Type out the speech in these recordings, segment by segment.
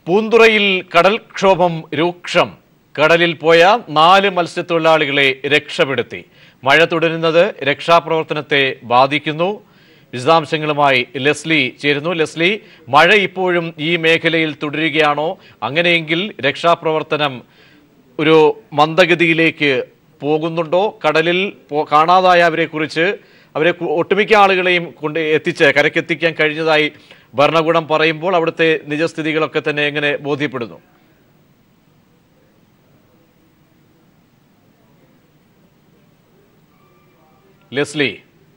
പൂന്തുറയിൽ കടൽക്ഷോഭം രൂക്ഷം കടലിൽ പോയ നാല് മത്സ്യത്തൊഴിലാളികളെ രക്ഷപ്പെടുത്തി മഴ തുടരുന്നത് രക്ഷാപ്രവർത്തനത്തെ ബാധിക്കുന്നു വിശദാംശങ്ങളുമായി ലെസ്ലി ചേരുന്നു ലെസ്ലി മഴ ഇപ്പോഴും ഈ മേഖലയിൽ തുടരുകയാണോ അങ്ങനെയെങ്കിൽ രക്ഷാപ്രവർത്തനം ഒരു മന്ദഗതിയിലേക്ക് പോകുന്നുണ്ടോ കടലിൽ പോ- കാണാതായവരെ കുറിച്ച് അവരെ കു- ഒട്ടുമിക്ക ആളുകളെയും കൊണ്ട് എത്തിച്ച് കരക്കെത്തിക്കാൻ കഴിഞ്ഞതായി ഭരണകൂടം പറയുമ്പോൾ അവിടുത്തെ നിജസ്ഥിതികളൊക്കെ തന്നെ എങ്ങനെ ബോധ്യപ്പെടുന്നു ലെസ്ലി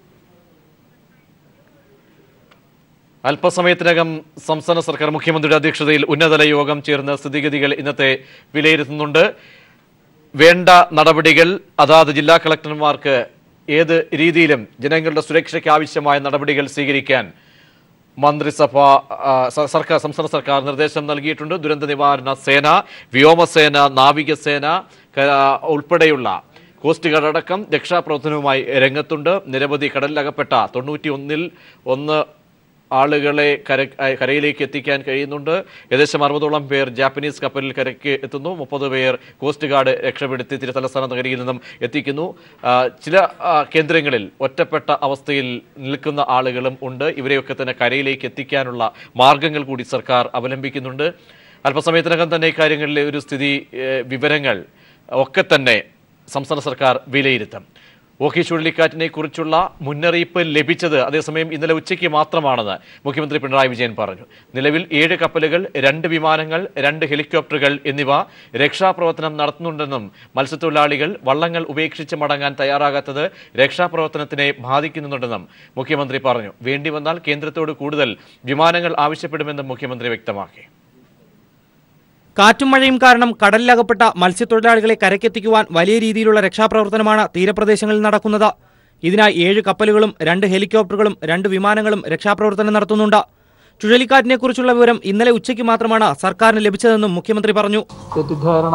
അല്പസമയത്തിനകം സംസ്ഥാന സർക്കാർ മുഖ്യമന്ത്രിയുടെ അധ്യക്ഷതയിൽ ഉന്നതതല യോഗം ചേർന്ന് സ്ഥിതിഗതികൾ ഇന്നത്തെ വിലയിരുത്തുന്നുണ്ട് വേണ്ട നടപടികൾ അതാത് ജില്ലാ കളക്ടർമാർക്ക് ഏത് രീതിയിലും ജനങ്ങളുടെ സുരക്ഷയ്ക്ക് ആവശ്യമായ നടപടികൾ സ്വീകരിക്കാൻ മന്ത്രിസഭ ആ, സ- സർക്കാർ സംസ്ഥാന സർക്കാർ നിർദ്ദേശം നൽകിയിട്ടുണ്ട് ദുരന്ത നിവാരണ സേന വ്യോമസേന നാവികസേന ക- ഉൾപ്പെടെയുള്ള കോസ്റ്റ് ഗാർഡ് അടക്കം രക്ഷാപ്രവർത്തനവുമായി രംഗത്തുണ്ട് നിരവധി കടലിലകപ്പെട്ട തൊണ്ണൂറ്റി ഒന്നിൽ ഒന്ന് ആളുകളെ കര അഹ് കരയിലേക്ക് എത്തിക്കാൻ കഴിയുന്നുണ്ട് ഏകദേശം അറുപതോളം പേർ ജാപ്പനീസ് കപ്പലിൽ കരയ്ക്ക് എത്തുന്നു മുപ്പത് പേർ കോസ്റ്റ് ഗാർഡ് രക്ഷപ്പെടുത്തി തിരു തലസ്ഥാന നഗരിയിൽ നിന്നും എത്തിക്കുന്നു ആ, ചില ആ, കേന്ദ്രങ്ങളിൽ ഒറ്റപ്പെട്ട അവസ്ഥയിൽ നിൽക്കുന്ന ആളുകളും ഉണ്ട് ഇവരെയൊക്കെ തന്നെ കരയിലേക്ക് എത്തിക്കാനുള്ള മാർഗങ്ങൾ കൂടി സർക്കാർ അവലംബിക്കുന്നുണ്ട് അല്പസമയത്തിനകം തന്നെ ഇക്കാര്യങ്ങളിലെ ഒരു സ്ഥിതി ഏഹ്, വിവരങ്ങൾ ഒക്കെ തന്നെ സംസ്ഥാന സർക്കാർ വിലയിരുത്തും ഓഖി ചുഴലിക്കാറ്റിനെ കുറിച്ചുള്ള മുന്നറിയിപ്പ് ലഭിച്ചത് അതേസമയം ഇന്നലെ ഉച്ചയ്ക്ക് മാത്രമാണെന്ന് മുഖ്യമന്ത്രി പിണറായി വിജയൻ പറഞ്ഞു നിലവിൽ ഏഴ് കപ്പലുകൾ രണ്ട് വിമാനങ്ങൾ രണ്ട് ഹെലികോപ്റ്ററുകൾ എന്നിവ രക്ഷാപ്രവർത്തനം നടത്തുന്നുണ്ടെന്നും മത്സ്യത്തൊഴിലാളികൾ വള്ളങ്ങൾ ഉപേക്ഷിച്ച് മടങ്ങാൻ തയ്യാറാകാത്തത് രക്ഷാപ്രവർത്തനത്തിനെ ബാധിക്കുന്നുണ്ടെന്നും മുഖ്യമന്ത്രി പറഞ്ഞു വേണ്ടി വന്നാൽ കേന്ദ്രത്തോട് കൂടുതൽ വിമാനങ്ങൾ ആവശ്യപ്പെടുമെന്നും മുഖ്യമന്ത്രി വ്യക്തമാക്കി കാറ്റും മഴയും കാരണം കടലിലകപ്പെട്ട മത്സ്യത്തൊഴിലാളികളെ കരക്കെത്തിക്കുവാൻ വലിയ രീതിയിലുള്ള രക്ഷാപ്രവർത്തനമാണ് തീരപ്രദേശങ്ങളിൽ നടക്കുന്നത് ഇതിനായി ഏഴ് കപ്പലുകളും രണ്ട് ഹെലികോപ്റ്ററുകളും രണ്ട് വിമാനങ്ങളും രക്ഷാപ്രവർത്തനം നടത്തുന്നുണ്ട് ചുഴലിക്കാറ്റിനെക്കുറിച്ചുള്ള വിവരം ഇന്നലെ ഉച്ചയ്ക്ക് മാത്രമാണ് സർക്കാരിന് ലഭിച്ചതെന്നും മുഖ്യമന്ത്രി പറഞ്ഞു തെറ്റിദ്ധാരണ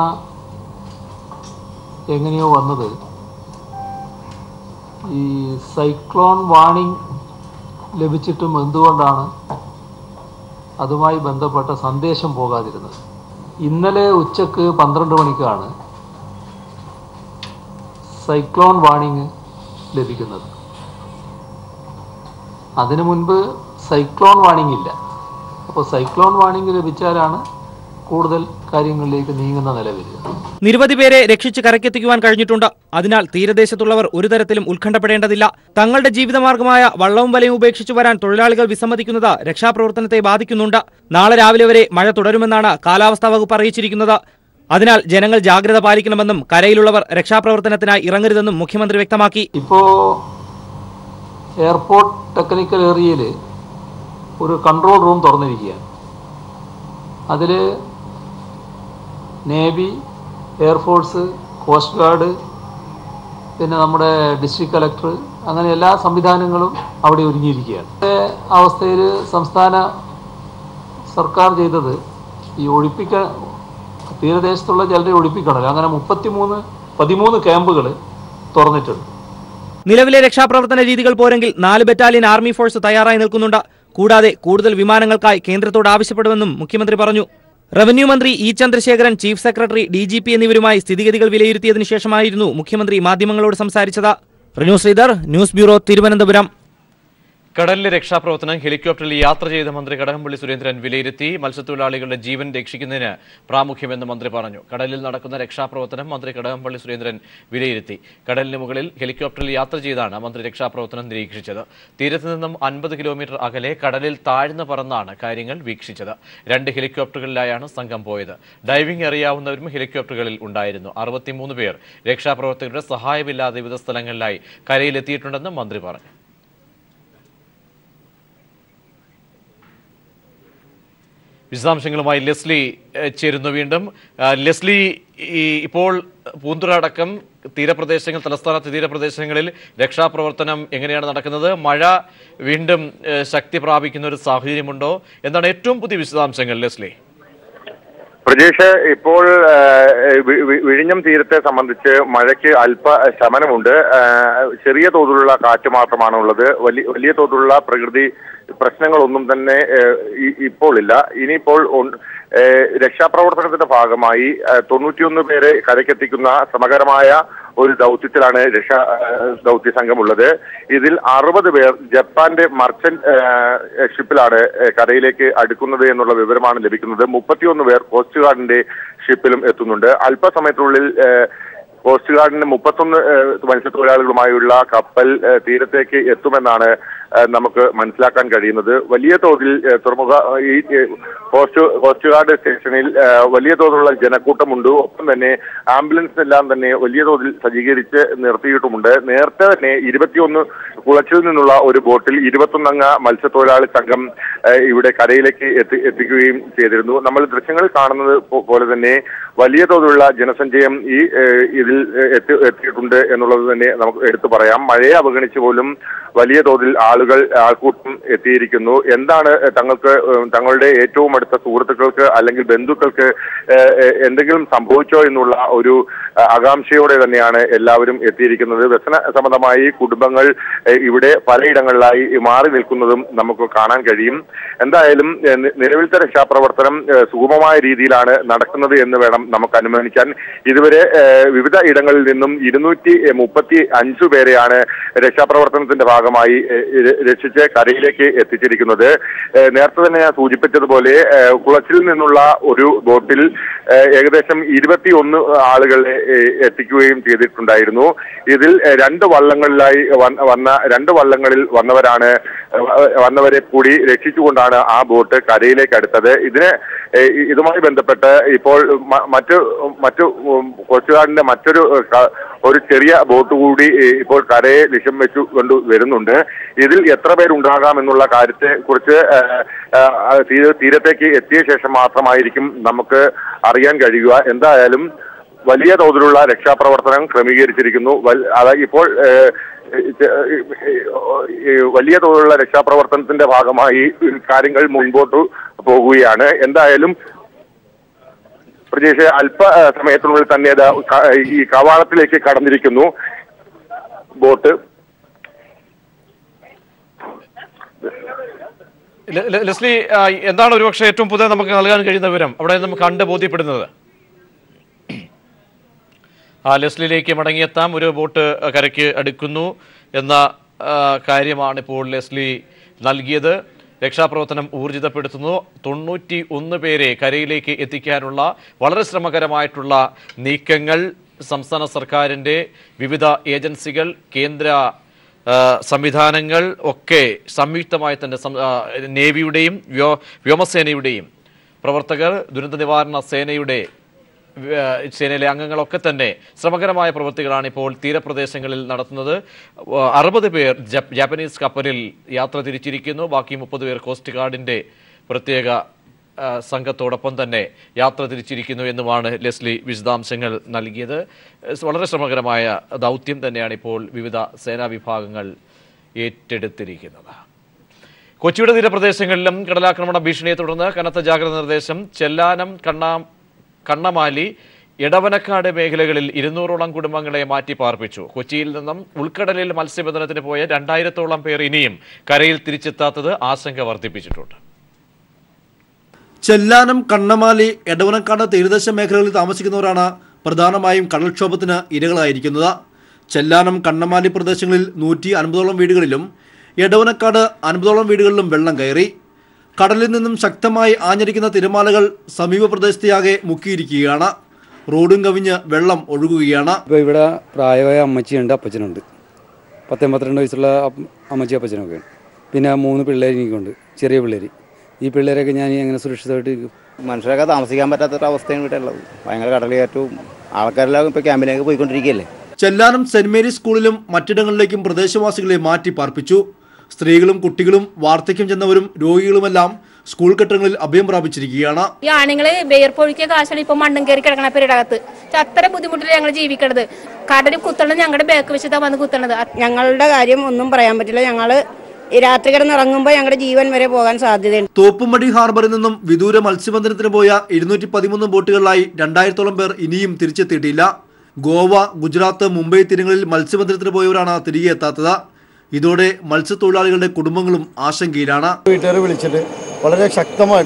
എങ്ങനെയോ വന്നത് ഈ സൈക്ലോൺ വാണിംഗ് ലഭിച്ചിട്ടും എന്തുകൊണ്ടാണ് അതുമായി ബന്ധപ്പെട്ട സന്ദേശം പോകാതിരുന്നത് ഇന്നലെ ഉച്ചക്ക് പന്ത്രണ്ട് മണിക്കാണ് സൈക്ലോൺ വാണിംഗ് ലഭിക്കുന്നത് അതിനു മുൻപ് സൈക്ലോൺ വാണിംഗ് ഇല്ല അപ്പോൾ സൈക്ലോൺ വാണിംഗ് ലഭിച്ചാലാണ് കൂടുതൽ കാര്യങ്ങളിലേക്ക് നീങ്ങുന്ന നില വരിക നിരവധി പേരെ രക്ഷിച്ച് കരക്കെത്തിക്കുവാൻ കഴിഞ്ഞിട്ടുണ്ട് അതിനാൽ തീരദേശത്തുള്ളവർ ഒരു തരത്തിലും ഉത്കണ്ഠപ്പെടേണ്ടതില്ല തങ്ങളുടെ ജീവിതമാർഗമായ വള്ളവും വലയും ഉപേക്ഷിച്ചു വരാൻ തൊഴിലാളികൾ വിസമ്മതിക്കുന്നത് രക്ഷാപ്രവർത്തനത്തെ ബാധിക്കുന്നുണ്ട് നാളെ രാവിലെ വരെ മഴ തുടരുമെന്നാണ് കാലാവസ്ഥാ വകുപ്പ് അറിയിച്ചിരിക്കുന്നത് അതിനാൽ ജനങ്ങൾ ജാഗ്രത പാലിക്കണമെന്നും കരയിലുള്ളവർ രക്ഷാപ്രവർത്തനത്തിനായി ഇറങ്ങരുതെന്നും മുഖ്യമന്ത്രി വ്യക്തമാക്കി ഇപ്പോൾ എയർപോർട്ട് ടെക്നിക്കൽ ഏരിയയിൽ ഒരു കൺട്രോൾ റൂം തുറന്നിരിക്കുകയാണ് അതിൽ നേവി എയർഫോഴ്സ് കോസ്റ്റ് ഗാർഡ് പിന്നെ നമ്മുടെ ഡിസ്ട്രിക്ട് കലക്ടർ അങ്ങനെ എല്ലാ സംവിധാനങ്ങളും അവിടെ ഒരുങ്ങിയിരിക്കുകയാണ് ഇന്നത്തെ അവസ്ഥയിൽ സംസ്ഥാന സർക്കാർ ചെയ്തത് ഈ ഒഴിപ്പിക്ക തീരദേശത്തുള്ള ചിലരെ ഒഴിപ്പിക്കണമല്ലോ അങ്ങനെ മുപ്പത്തിമൂന്ന് പതിമൂന്ന് ക്യാമ്പുകൾ തുറന്നിട്ടുണ്ട് നിലവിലെ രക്ഷാപ്രവർത്തന രീതികൾ പോരെങ്കിൽ നാല് ബറ്റാലിയൻ ആർമി ഫോഴ്സ് തയ്യാറായി നിൽക്കുന്നുണ്ട് കൂടാതെ കൂടുതൽ വിമാനങ്ങൾക്കായി കേന്ദ്രത്തോട് ആവശ്യപ്പെടുമെന്നും മുഖ്യമന്ത്രി പറഞ്ഞു റവന്യൂ മന്ത്രി E Chandrasekharan chief secretary D G P എന്നിവരുമായി സ്ഥിതിഗതികൾ വിലയിരുത്തിയതിനു ശേഷമായിരുന്നു മുഖ്യമന്ത്രി മാധ്യമങ്ങളോട് സംസാരിച്ചത് റിനു ശ്രീധർ ന്യൂസ് ബ്യൂറോ തിരുവനന്തപുരം കടലിലെ രക്ഷാപ്രവർത്തനം ഹെലികോപ്റ്ററിൽ യാത്ര ചെയ്ത മന്ത്രി കടകംപള്ളി സുരേന്ദ്രൻ വിലയിരുത്തി മത്സ്യത്തൊഴിലാളികളുടെ ജീവൻ രക്ഷിക്കുന്നതിന് പ്രാമുഖ്യമെന്ന് മന്ത്രി പറഞ്ഞു കടലിൽ നടക്കുന്ന രക്ഷാപ്രവർത്തനം മന്ത്രി കടകംപള്ളി സുരേന്ദ്രൻ വിലയിരുത്തി കടലിന് മുകളിൽ ഹെലികോപ്റ്ററിൽ യാത്ര ചെയ്താണ് മന്ത്രി രക്ഷാപ്രവർത്തനം നിരീക്ഷിച്ചത് തീരത്ത് നിന്നും അൻപത് കിലോമീറ്റർ അകലെ കടലിൽ താഴ്ന്നു പറന്നാണ് കാര്യങ്ങൾ വീക്ഷിച്ചത് രണ്ട് ഹെലികോപ്റ്ററുകളിലായാണ് സംഘം പോയത് ഡൈവിംഗ് അറിയാവുന്നവരും ഹെലികോപ്റ്ററുകളിൽ ഉണ്ടായിരുന്നു അറുപത്തിമൂന്ന് പേർ രക്ഷാപ്രവർത്തകരുടെ സഹായമില്ലാതെ വിവിധ സ്ഥലങ്ങളിലായി കരയിലെത്തിയിട്ടുണ്ടെന്നും മന്ത്രി പറഞ്ഞു വിശദാംശങ്ങളുമായി ലെസ്ലി ഏഹ്, ചേരുന്നു വീണ്ടും ആ, ലെസ്ലി ഈ ഇപ്പോൾ പൂന്തുറ അടക്കം തീരപ്രദേശങ്ങൾ തലസ്ഥാനത്തെ തീരപ്രദേശങ്ങളിൽ രക്ഷാപ്രവർത്തനം എങ്ങനെയാണ് നടക്കുന്നത് മഴ വീണ്ടും ഏഹ്, ശക്തി പ്രാപിക്കുന്ന ഒരു സാഹചര്യമുണ്ടോ എന്താണ് ഏറ്റവും പുതിയ വിശദാംശങ്ങൾ ലെസ്ലി പ്രജേഷ് ഇപ്പോൾ ആ, വി- വി- വിഴിഞ്ഞം തീരത്തെ സംബന്ധിച്ച് മഴയ്ക്ക് അല്പ ശമനമുണ്ട് ആ, ചെറിയ തോതിലുള്ള കാറ്റ് മാത്രമാണ് ഉള്ളത് വലിയ വലിയ തോതിലുള്ള പ്രകൃതി പ്രശ്നങ്ങളൊന്നും തന്നെ ഏ, ഇ- ഇപ്പോൾ ഇല്ല ഇനിയിപ്പോൾ ഉൺ- ഏഹ് രക്ഷാപ്രവർത്തനത്തിന്റെ ഭാഗമായി ഏഹ് തൊണ്ണൂറ്റിയൊന്ന് പേരെ കരയ്ക്കെത്തിക്കുന്ന ശ്രമകരമായ ഒരു ദൗത്യത്തിലാണ് രക്ഷാ ഏഹ് ദൗത്യ സംഘമുള്ളത് ഇതിൽ അറുപത് പേർ ജപ്പാന്റെ മർച്ചന്റ് ഏഹ് ഷിപ്പിലാണ് ഏഹ് കരയിലേക്ക് അടുക്കുന്നത് എന്നുള്ള വിവരമാണ് ലഭിക്കുന്നത് മുപ്പത്തിയൊന്ന് പേർ കോസ്റ്റ് ഗാർഡിന്റെ ഷിപ്പിലും എത്തുന്നുണ്ട് അല്പസമയത്തിനുള്ളിൽ ഏഹ് കോസ്റ്റ് ഗാർഡിന്റെ മുപ്പത്തൊന്ന് ഏഹ് മത്സ്യത്തൊഴിലാളികളുമായുള്ള കപ്പൽ ഏഹ് തീരത്തേക്ക് എത്തുമെന്നാണ് ഏഹ് നമുക്ക് മനസ്സിലാക്കാൻ കഴിയുന്നത് വലിയ തോതിൽ ഏഹ് തുറമുഖ ഈ ഏഹ് കോസ്റ്റ് കോസ്റ്റ് ഗാർഡ് സ്റ്റേഷനിൽ ഏഹ് വലിയ തോതിലുള്ള ജനക്കൂട്ടമുണ്ട് ഒപ്പം തന്നെ ആംബുലൻസ് എല്ലാം തന്നെ വലിയ തോതിൽ സജ്ജീകരിച്ച് നിർത്തിയിട്ടുമുണ്ട് നേരത്തെ തന്നെ ഇരുപത്തിയൊന്ന് കുളച്ചിൽ നിന്നുള്ള ഒരു ബോട്ടിൽ ഇരുപത്തൊന്നംഗ മത്സ്യത്തൊഴിലാളി സംഘം ഏഹ് ഇവിടെ കരയിലേക്ക് എത്തി എത്തിക്കുകയും ചെയ്തിരുന്നു നമ്മൾ ദൃശ്യങ്ങളിൽ കാണുന്നത് പോ- പോലെ തന്നെ വലിയ തോതിലുള്ള ജനസഞ്ചയം ഈ ഏഹ് ഇതിൽ ഏഹ് എത്തി എത്തിയിട്ടുണ്ട് എന്നുള്ളത് തന്നെ നമുക്ക് എടുത്തു പറയാം മഴയെ അവഗണിച്ച് പോലും വലിയ തോതിൽ ആളുകൾ ആൾക്കൂട്ടം എത്തിയിരിക്കുന്നു എന്താണ് തങ്ങൾക്ക് ഏഹ് തങ്ങളുടെ ഏറ്റവും അടുത്ത സുഹൃത്തുക്കൾക്ക് അല്ലെങ്കിൽ ബന്ധുക്കൾക്ക് ഏഹ് ഏഹ് എന്തെങ്കിലും സംഭവിച്ചോ എന്നുള്ള ഒരു ഏഹ് ആകാംക്ഷയോടെ തന്നെയാണ് എല്ലാവരും എത്തിയിരിക്കുന്നത് വ്യസന സംബന്ധമായി കുടുംബങ്ങൾ ഏഹ് ഇവിടെ പലയിടങ്ങളിലായി മാറി നിൽക്കുന്നതും നമുക്ക് കാണാൻ കഴിയും എന്തായാലും ഏഹ് നി- നിലവിലത്തെ രക്ഷാപ്രവർത്തനം ഏഹ് സുഗമമായ രീതിയിലാണ് നടക്കുന്നത് എന്ന് വേണം നമുക്ക് അനുമാനിക്കാൻ ഇതുവരെ ഏഹ് വിവിധ ഇടങ്ങളിൽ നിന്നും ഇരുന്നൂറ്റി മുപ്പത്തി അഞ്ചു പേരെയാണ് രക്ഷാപ്രവർത്തനത്തിന്റെ ഭാഗമായി ഏഹ് ര- രക്ഷിച്ച് കരയിലേക്ക് എത്തിച്ചിരിക്കുന്നത് ഏഹ് നേരത്തെ തന്നെ ഞാൻ സൂചിപ്പിച്ചതുപോലെ ഏഹ് കുളച്ചിൽ നിന്നുള്ള ഒരു ബോട്ടിൽ ഏഹ് ഏകദേശം ഇരുപത്തി ഒന്ന് ആളുകളെ ഏഹ് എത്തിക്കുകയും ചെയ്തിട്ടുണ്ടായിരുന്നു ഇതിൽ ഏഹ് രണ്ട് വള്ളങ്ങളിലായി വന്ന- വന്ന രണ്ട് വള്ളങ്ങളിൽ വന്നവരാണ് ഏഹ് വന്നവരെ കൂടി രക്ഷിച്ചുകൊണ്ടാണ് ആ ബോട്ട് കരയിലേക്ക് അടുത്തത് ഇതിന് ഏഹ് ഇ- ഇതുമായി ബന്ധപ്പെട്ട് ഇപ്പോൾ മ- മറ്റു മറ്റു ഉം, കോസ്റ്റ് ഗാർഡിന്റെ മറ്റൊരു ഏഹ്, ക- ഒരു ചെറിയ ബോട്ട് കൂടി ഏഹ്, ഇപ്പോൾ കരയെ ലക്ഷ്യം വെച്ചു കൊണ്ട് വരുന്നുണ്ട് ഇതിൽ എത്ര പേരുണ്ടാകാം എന്നുള്ള കാര്യത്തെ കുറിച്ച് ഏഹ്, ഏഹ്, തീര- തീരത്തേക്ക് എത്തിയ ശേഷം മാത്രമായിരിക്കും നമുക്ക് അറിയാൻ കഴിയുക എന്തായാലും വലിയ തോതിലുള്ള രക്ഷാപ്രവർത്തനം ക്രമീകരിച്ചിരിക്കുന്നു വൽ- അതായത് ഇപ്പോൾ ഏഹ്, ഇത് ഈ വലിയ തോതിലുള്ള രക്ഷാപ്രവർത്തനത്തിന്റെ ഭാഗമായി കാര്യങ്ങൾ മുൻപോട്ട് പോകുകയാണ് എന്തായാലും പ്രജേഷ് അല്പ ഏഹ്, സമയത്തിനുള്ളിൽ തന്നെ ഇത് ക- ഈ കവാടത്തിലേക്ക് കടന്നിരിക്കുന്നു ബോട്ട് ലെ- ലെ- ലെസ്ലി ആ, എന്താണ് ഒരുപക്ഷെ ഏറ്റവും പുതിയ നമുക്ക് നൽകാൻ കഴിയുന്ന വിവരം അവിടെ നമുക്ക് കണ്ട് ബോധ്യപ്പെടുന്നത് ആ ലെസ്ലിയിലേക്ക് മടങ്ങിയെത്താം ഒരു ബോട്ട് കരയ്ക്ക് അടുക്കുന്നു എന്ന ആ, കാര്യമാണ് ഇപ്പോൾ ലെസ്ലി നൽകിയത് രക്ഷാപ്രവർത്തനം ഊർജിതപ്പെടുത്തുന്നു തൊണ്ണൂറ്റി ഒന്ന് പേരെ കരയിലേക്ക് എത്തിക്കാനുള്ള വളരെ ശ്രമകരമായിട്ടുള്ള നീക്കങ്ങൾ സംസ്ഥാന സർക്കാരിൻ്റെ വിവിധ ഏജൻസികൾ കേന്ദ്ര ആ, സംവിധാനങ്ങൾ ഒക്കെ സംയുക്തമായി തന്നെ സം- ആ, നേവിയുടെയും വ്യോ വ്യോമസേനയുടെയും പ്രവർത്തകർ ദുരന്ത നിവാരണ സേനയുടെ വ്യ- സേനയിലെ അംഗങ്ങളൊക്കെ തന്നെ ശ്രമകരമായ പ്രവൃത്തികളാണ് ഇപ്പോൾ തീരപ്രദേശങ്ങളിൽ നടത്തുന്നത് വ- അറുപത് പേർ ജപ്- ജാപ്പനീസ് കപ്പലിൽ യാത്ര തിരിച്ചിരിക്കുന്നു ബാക്കി മുപ്പത് പേർ കോസ്റ്റ് ഗാർഡിന്റെ പ്രത്യേക ആ, സംഘത്തോടൊപ്പം തന്നെ യാത്ര തിരിച്ചിരിക്കുന്നു എന്നുമാണ് ലെസ്ലി വിശദാംശങ്ങൾ നൽകിയത് എസ് വളരെ ശ്രമകരമായ ദൗത്യം തന്നെയാണ് ഇപ്പോൾ വിവിധ സേനാ വിഭാഗങ്ങൾ ഏറ്റെടുത്തിരിക്കുന്നത് കൊച്ചിയുടെ തീരപ്രദേശങ്ങളിലും കടലാക്രമണ ഭീഷണിയെ തുടർന്ന് കനത്ത ജാഗ്രത നിർദ്ദേശം ചെല്ലാനം കണ്ണാ കണ്ണമാലി ഇടവനക്കാട് മേഖലകളിൽ ഇരുന്നൂറോളം കുടുംബങ്ങളെ മാറ്റി പാർപ്പിച്ചു കൊച്ചിയിൽ നിന്നും ഉൾക്കടലിൽ മത്സ്യബന്ധനത്തിന് പോയ രണ്ടായിരത്തോളം പേർ ഇനിയും കരയിൽ തിരിച്ചെത്താത്തത് ആശങ്ക വർദ്ധിപ്പിച്ചിട്ടുണ്ട് ചെല്ലാനം കണ്ണമാലി എടവനക്കാട് തീരദേശ മേഖലകളിൽ താമസിക്കുന്നവരാണ് പ്രധാനമായും കടൽക്ഷോഭത്തിന് ഇരകളായിരിക്കുന്നത് ചെല്ലാനം കണ്ണമാലി പ്രദേശങ്ങളിൽ നൂറ്റി അൻപതോളം വീടുകളിലും എടവനക്കാട് അൻപതോളം വീടുകളിലും വെള്ളം കയറി കടലിൽ നിന്നും ശക്തമായി ആഞ്ഞടിക്കുന്ന തിരമാലകൾ സമീപ പ്രദേശത്തെയാകെ മുക്കിയിരിക്കുകയാണ് റോഡും കവിഞ്ഞ് വെള്ളം ഒഴുകുകയാണ് ഇപ്പോൾ ഇവിടെ പ്രായമായ അമ്മച്ചിയുണ്ട് അപ്പച്ചനുണ്ട് പത്ത് എൺപത്തിരണ്ട് വയസ്സുള്ള അപ്പ- അമ്മച്ചി അപ്പച്ചനൊക്കെ പിന്നെ മൂന്ന് പിള്ളേർ എനിക്കുണ്ട് ചെറിയ പിള്ളേർ ഈ പിള്ളേരൊക്കെ ഞാൻ എങ്ങനെ സുരക്ഷിതമായിട്ട് ഇരിക്കും? മനുഷ്യരൊക്കെ താമസിക്കാൻ പറ്റാത്തൊരവസ്ഥയാണ് ഇവിടെ ഉള്ളത് ഭയങ്കര കടലേറ്റവും ആൾക്കാരെല്ലാം ഇപ്പോൾ ക്യാമ്പിലേക്ക് പോയിക്കൊണ്ടിരിക്കുകയല്ലേ ചെല്ലാനം സെന്റ് മേരീസ് സ്കൂളിലും മറ്റിടങ്ങളിലേക്കും പ്രദേശവാസികളെ മാറ്റി പാർപ്പിച്ചു സ്ത്രീകളും കുട്ടികളും വാർദ്ധക്യം ചെന്നവരും രോഗികളുമെല്ലാം സ്കൂൾ കെട്ടിടങ്ങളിൽ അഭയം പ്രാപിച്ചിരിക്കുകയാണ് ഈ ആണുങ്ങള് വേർപ്പൊഴുക്കിയ കാശാണ് ഇപ്പൊ മണ്ണും കയറി കിടക്കണ പെരടകത്ത് അത്ര ബുദ്ധിമുട്ടിൽ ഞങ്ങൾ ജീവിക്കണത് കടലിൽ കുത്തണത് ഞങ്ങളുടെ ബാക്ക് വശത്താണ് വന്ന് കുത്തണത് ഞങ്ങളുടെ കാര്യം ഒന്നും പറയാൻ പറ്റില്ല ഞങ്ങള് ഈ രാത്രി കിടന്നിറങ്ങുമ്പോൾ ഞങ്ങളുടെ ജീവൻ വരെ പോകാൻ സാധ്യതയുണ്ട് തോപ്പുംപടി ഹാർബറിൽ നിന്നും വിദൂര മത്സ്യബന്ധനത്തിന് പോയ ഇരുന്നൂറ്റി പതിമൂന്ന് ബോട്ടുകളിലായി രണ്ടായിരത്തോളം പേർ ഇനിയും തിരിച്ചെത്തിയിട്ടില്ല ഗോവ ഗുജറാത്ത് മുംബൈ തീരങ്ങളിൽ മത്സ്യബന്ധനത്തിന് പോയവരാണ് തിരികെ എത്താത്തത് ഇതോടെ മത്സ്യത്തൊഴിലാളികളുടെ കുടുംബങ്ങളും ആശങ്കയിലാണ് വീട്ടുകാരെ വിളിച്ചിട്ട് വളരെ ശക്തമായിട്ട്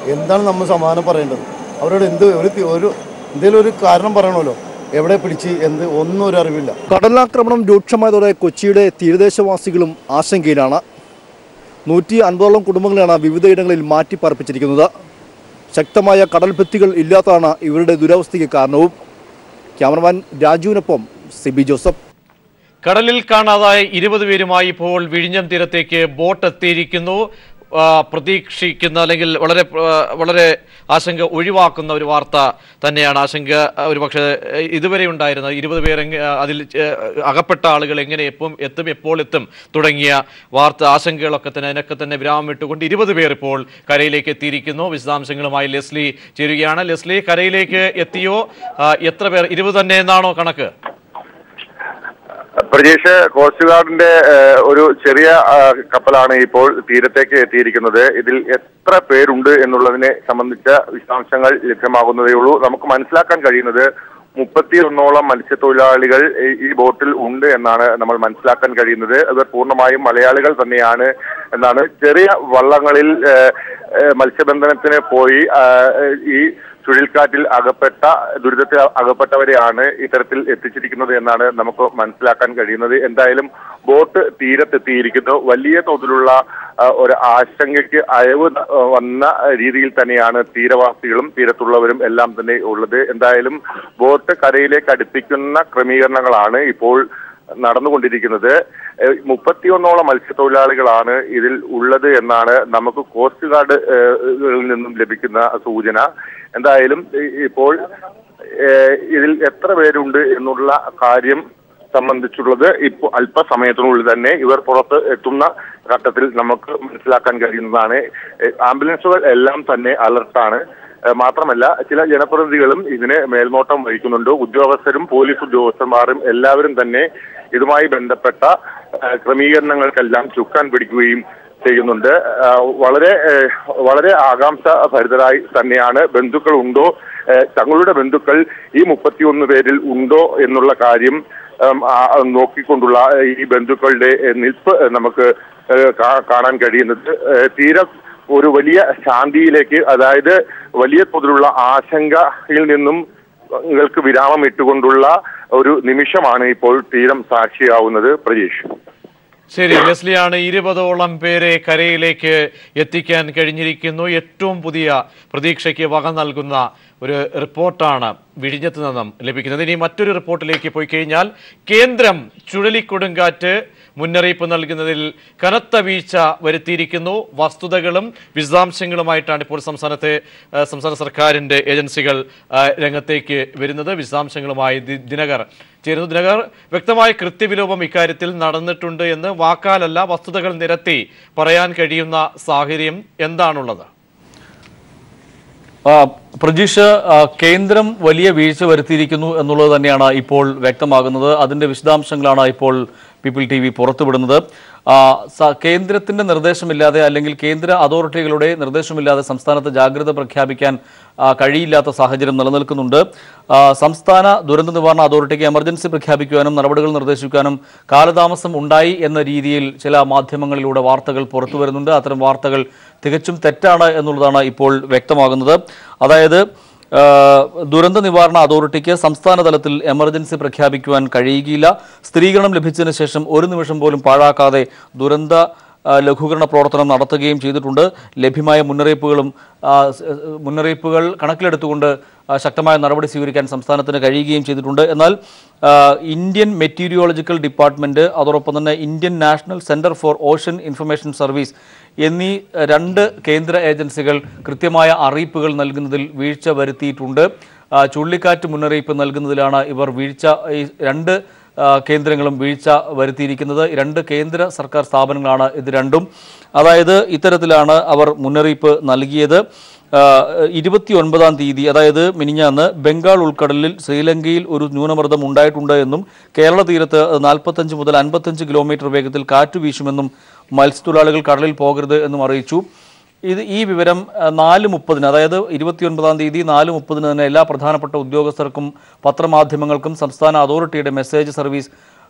എന്താണ് നമ്മൾ സമാധാനം പറയേണ്ടത് അവരോട് എന്ത് ഒരു തി- ഒരു എന്തെങ്കിലും ഒരു കാരണം പറയണമല്ലോ എവിടെ പിടിച്ച് എന്ത് ഒന്നും ഒരു അറിവില്ല കടലാക്രമണം രൂക്ഷമായതോടെ കൊച്ചിയുടെ തീരദേശവാസികളും ആശങ്കയിലാണ് നൂറ്റി അൻപതോളം കുടുംബങ്ങളെയാണ് വിവിധയിടങ്ങളിൽ മാറ്റിപ്പാർപ്പിച്ചിരിക്കുന്നത് ശക്തമായ കടൽ ഭിത്തികൾ ഇല്ലാത്തതാണ് ഇവരുടെ ദുരവസ്ഥയ്ക്ക് കാരണവും ക്യാമറമാൻ രാജുവിനൊപ്പം സിബി ജോസഫ് കടലിൽ കാണാതായ ഇരുപത് പേരുമായി ഇപ്പോൾ വിഴിഞ്ഞം തീരത്തേക്ക് ബോട്ട് എത്തിയിരിക്കുന്നു ആ, പ്രതീക്ഷിക്കുന്ന അല്ലെങ്കിൽ വളരെ ആ, വളരെ ആശങ്ക ഒഴിവാക്കുന്ന ഒരു വാർത്ത തന്നെയാണ് ആശങ്ക ആ, ഒരു പക്ഷേ ഇതുവരെ ഉണ്ടായിരുന്നത് ഇരുപത് പേർ എങ്ങ- ആ, അതിൽ ഏ, അകപ്പെട്ട ആളുകൾ എങ്ങനെ എപ്പം എത്തും എപ്പോൾ എത്തും തുടങ്ങിയ വാർത്ത ആശങ്കകളൊക്കെ തന്നെ അതിനൊക്കെ തന്നെ വിരാമം ഇട്ടുകൊണ്ട് ഇരുപത് പേർ ഇപ്പോൾ കരയിലേക്ക് എത്തിയിരിക്കുന്നു വിശദാംശങ്ങളുമായി ലെസ്ലി ചേരുകയാണ് ലെസ്ലി കരയിലേക്ക് എത്തിയോ ആ, എത്ര പേർ ഇരുപത് തന്നെ എന്നാണോ കണക്ക് പ്രജേഷ് കോസ്റ്റ് ഗാർഡിന്റെ ഏഹ്, ഒരു ചെറിയ ആ, കപ്പലാണ് ഇപ്പോൾ തീരത്തേക്ക് എത്തിയിരിക്കുന്നത് ഇതിൽ എത്ര പേരുണ്ട് എന്നുള്ളതിനെ സംബന്ധിച്ച വിശദാംശങ്ങൾ ലഭ്യമാകുന്നതേ ഉള്ളൂ നമുക്ക് മനസ്സിലാക്കാൻ കഴിയുന്നത് മുപ്പത്തി ഒന്നോളം മത്സ്യത്തൊഴിലാളികൾ ഈ- ഈ ബോട്ടിൽ ഉണ്ട് എന്നാണ് നമ്മൾ മനസ്സിലാക്കാൻ കഴിയുന്നത് അവർ പൂർണ്ണമായും മലയാളികൾ തന്നെയാണ് എന്നാണ് ചെറിയ വള്ളങ്ങളിൽ ഏഹ്, ഏഹ്, മത്സ്യബന്ധനത്തിന് പോയി ആ, ഈ ചുഴലിക്കാറ്റിൽ അകപ്പെട്ട ദുരിതത്തിൽ അകപ്പെട്ടവരെയാണ് ഇത്തരത്തിൽ എത്തിച്ചിരിക്കുന്നത് എന്നാണ് നമുക്ക് മനസ്സിലാക്കാൻ കഴിയുന്നത് എന്തായാലും ബോട്ട് തീരത്തെത്തിയിരിക്കുന്നു വലിയ തോതിലുള്ള ആ, ഒരു ആശങ്കയ്ക്ക് അയവ് ന- വന്ന രീതിയിൽ തന്നെയാണ് തീരവാസികളും തീരത്തുള്ളവരും എല്ലാം തന്നെ ഉള്ളത് എന്തായാലും ബോട്ട് കരയിലേക്ക് അടുപ്പിക്കുന്ന ക്രമീകരണങ്ങളാണ് ഇപ്പോൾ നടന്നുകൊണ്ടിരിക്കുന്നത് ഏഹ് മുപ്പത്തിയൊന്നോളം മത്സ്യത്തൊഴിലാളികളാണ് ഇതിൽ ഉള്ളത് എന്നാണ് നമുക്ക് കോസ്റ്റ് ഗാർഡ് ഏഹ് കളിൽ നിന്നും ലഭിക്കുന്ന സൂചന എന്തായാലും ഈ- ഇപ്പോൾ ഏഹ് ഇതിൽ എത്ര പേരുണ്ട് എന്നുള്ള കാര്യം സംബന്ധിച്ചുള്ളത് ഇപ്പോൾ അല്പസമയത്തിനുള്ളിൽ തന്നെ ഇവർ പുറത്ത് എത്തുന്ന ഘട്ടത്തിൽ നമുക്ക് മനസ്സിലാക്കാൻ കഴിയുന്നതാണ് ഏഹ് ആംബുലൻസുകൾ എല്ലാം തന്നെ അലർട്ടാണ് ഏഹ് മാത്രമല്ല ചില ജനപ്രതിനിധികളും ഇതിന് മേൽനോട്ടം വഹിക്കുന്നുണ്ട് ഉദ്യോഗസ്ഥരും പോലീസ് ഉദ്യോഗസ്ഥന്മാരും എല്ലാവരും തന്നെ ഇതുമായി ബന്ധപ്പെട്ട ഏഹ് ക്രമീകരണങ്ങൾക്കെല്ലാം ചുക്കാൻ പിടിക്കുകയും ചെയ്യുന്നുണ്ട് ഏഹ് വളരെ ഏഹ് വളരെ ആകാംക്ഷ ഭരിതരായി തന്നെയാണ് ബന്ധുക്കൾ ഉണ്ടോ ഏഹ് തങ്ങളുടെ ബന്ധുക്കൾ ഈ മുപ്പത്തിയൊന്ന് പേരിൽ ഉണ്ടോ എന്നുള്ള കാര്യം ഉം, ആ, നോക്കിക്കൊണ്ടുള്ള ഈ ബന്ധുക്കളുടെ ഏഹ്, നിൽപ്പ് നമുക്ക് ഏഹ്, കാ- കാണാൻ കഴിയുന്നത് ഏഹ്, തീരെ ഒരു വലിയ ശാന്തിയിലേക്ക് അതായത് വലിയ തോതിലുള്ള ആശങ്കയിൽ നിന്നും നിങ്ങൾക്ക് വിരാമം ഇട്ടുകൊണ്ടുള്ള ഒരു നിമിഷമാണ് ഇപ്പോൾ തീരം സാക്ഷിയാവുന്നത് പ്രജീഷ് ശരി ലെസ്ലിയാണ് ഇരുപതോളം പേരെ കരയിലേക്ക് എത്തിക്കാൻ കഴിഞ്ഞിരിക്കുന്നു ഏറ്റവും പുതിയ പ്രതീക്ഷയ്ക്ക് വക നൽകുന്ന ഒരു റിപ്പോർട്ടാണ് വിഴിഞ്ഞത്ത് നിന്നും ലഭിക്കുന്നത് ഇനി മറ്റൊരു റിപ്പോർട്ടിലേക്ക് പോയി കഴിഞ്ഞാൽ കേന്ദ്രം ചുഴലിക്കൊടുങ്കാറ്റ് മുന്നറിയിപ്പ് നൽകുന്നതിൽ കനത്ത വീഴ്ച വരുത്തിയിരിക്കുന്നു വസ്തുതകളും വിശദാംശങ്ങളുമായിട്ടാണ് ഇപ്പോൾ സംസ്ഥാനത്തെ ആ, സംസ്ഥാന സർക്കാരിന്റെ ഏജൻസികൾ ആ, രംഗത്തേക്ക് വരുന്നത് വിശദാംശങ്ങളുമായി ദി- ദിനകർ ചേരുന്നു ദിനകർ വ്യക്തമായ കൃത്യവിലോപം ഇക്കാര്യത്തിൽ നടന്നിട്ടുണ്ട് എന്ന് വാക്കാലല്ല വസ്തുതകൾ നിരത്തി പറയാൻ കഴിയുന്ന സാഹചര്യം എന്താണുള്ളത് ആ, പ്രജീഷ് ആ, കേന്ദ്രം വലിയ വീഴ്ച വരുത്തിയിരിക്കുന്നു എന്നുള്ളത് തന്നെയാണ് ഇപ്പോൾ വ്യക്തമാകുന്നത് അതിന്റെ വിശദാംശങ്ങളാണ് ഇപ്പോൾ പീപ്പിൾ ടി വി പുറത്തുവിടുന്നത് ആ, സ- കേന്ദ്രത്തിന്റെ നിർദ്ദേശമില്ലാതെ അല്ലെങ്കിൽ കേന്ദ്ര അതോറിറ്റികളുടെ നിർദ്ദേശമില്ലാതെ സംസ്ഥാനത്ത് ജാഗ്രത പ്രഖ്യാപിക്കാൻ ആ, കഴിയില്ലാത്ത സാഹചര്യം നിലനിൽക്കുന്നുണ്ട് ആ, സംസ്ഥാന ദുരന്ത നിവാരണ അതോറിറ്റിക്ക് എമർജൻസി പ്രഖ്യാപിക്കുവാനും നടപടികൾ നിർദ്ദേശിക്കാനും കാലതാമസം ഉണ്ടായി എന്ന രീതിയിൽ ചില മാധ്യമങ്ങളിലൂടെ വാർത്തകൾ പുറത്തു വരുന്നുണ്ട് അത്തരം വാർത്തകൾ തികച്ചും തെറ്റാണ് എന്നുള്ളതാണ് ഇപ്പോൾ വ്യക്തമാകുന്നത് അതായത് ആ, ദുരന്ത നിവാരണ അതോറിറ്റിക്ക് സംസ്ഥാന തലത്തിൽ എമർജൻസി പ്രഖ്യാപിക്കുവാൻ കഴിയുകയില്ല സ്ഥിരീകരണം ലഭിച്ചതിന് ശേഷം ഒരു നിമിഷം പോലും പാഴാക്കാതെ ദുരന്ത ആ, ലഘൂകരണ പ്രവർത്തനം നടത്തുകയും ചെയ്തിട്ടുണ്ട് ലഭ്യമായ മുന്നറിയിപ്പുകളും ആ, സ്- മുന്നറിയിപ്പുകൾ കണക്കിലെടുത്തുകൊണ്ട് ആ, ശക്തമായ നടപടി സ്വീകരിക്കാൻ സംസ്ഥാനത്തിന് കഴിയുകയും ചെയ്തിട്ടുണ്ട് എന്നാൽ ആ, ഇന്ത്യൻ മെറ്റീരിയോളജിക്കൽ ഡിപ്പാർട്ട്മെന്റ് അതോടൊപ്പം തന്നെ Indian national centre for ocean information service എന്നീ ആ, രണ്ട് കേന്ദ്ര ഏജൻസികൾ കൃത്യമായ അറിയിപ്പുകൾ നൽകുന്നതിൽ വീഴ്ച വരുത്തിയിട്ടുണ്ട് ആ, ചുഴലിക്കാറ്റ് മുന്നറിയിപ്പ് നൽകുന്നതിലാണ് ഇവർ വീഴ്ച ഈ രണ്ട് ആ, കേന്ദ്രങ്ങളും വീഴ്ച വരുത്തിയിരിക്കുന്നത് രണ്ട് കേന്ദ്ര സർക്കാർ സ്ഥാപനങ്ങളാണ് ഇത് രണ്ടും അതായത് ഇത്തരത്തിലാണ് അവർ മുന്നറിയിപ്പ് നൽകിയത് ഇരുപത്തി ഒൻപതാം തീയതി അതായത് മിനിഞ്ഞാന്ന് ബംഗാൾ ഉൾക്കടലിൽ ശ്രീലങ്കയിൽ ഒരു ന്യൂനമർദ്ദം ഉണ്ടായിട്ടുണ്ട് എന്നും കേരള തീരത്ത് നാൽപ്പത്തഞ്ച് മുതൽ അൻപത്തഞ്ച് കിലോമീറ്റർ വേഗത്തിൽ കാറ്റ് വീശുമെന്നും മത്സ്യത്തൊഴിലാളികൾ കടലിൽ പോകരുത് എന്നും അറിയിച്ചു ഇത് ഈ വിവരം അഹ്, നാല് മുപ്പതിന് അതായത് ഇരുപത്തിയൊൻപതാം തീയതി നാല് മുപ്പതിന് തന്നെ എല്ലാ പ്രധാനപ്പെട്ട ഉദ്യോഗസ്ഥർക്കും പത്രമാധ്യമങ്ങൾക്കും സംസ്ഥാന അതോറിറ്റിയുടെ മെസ്സേജ് സർവീസ്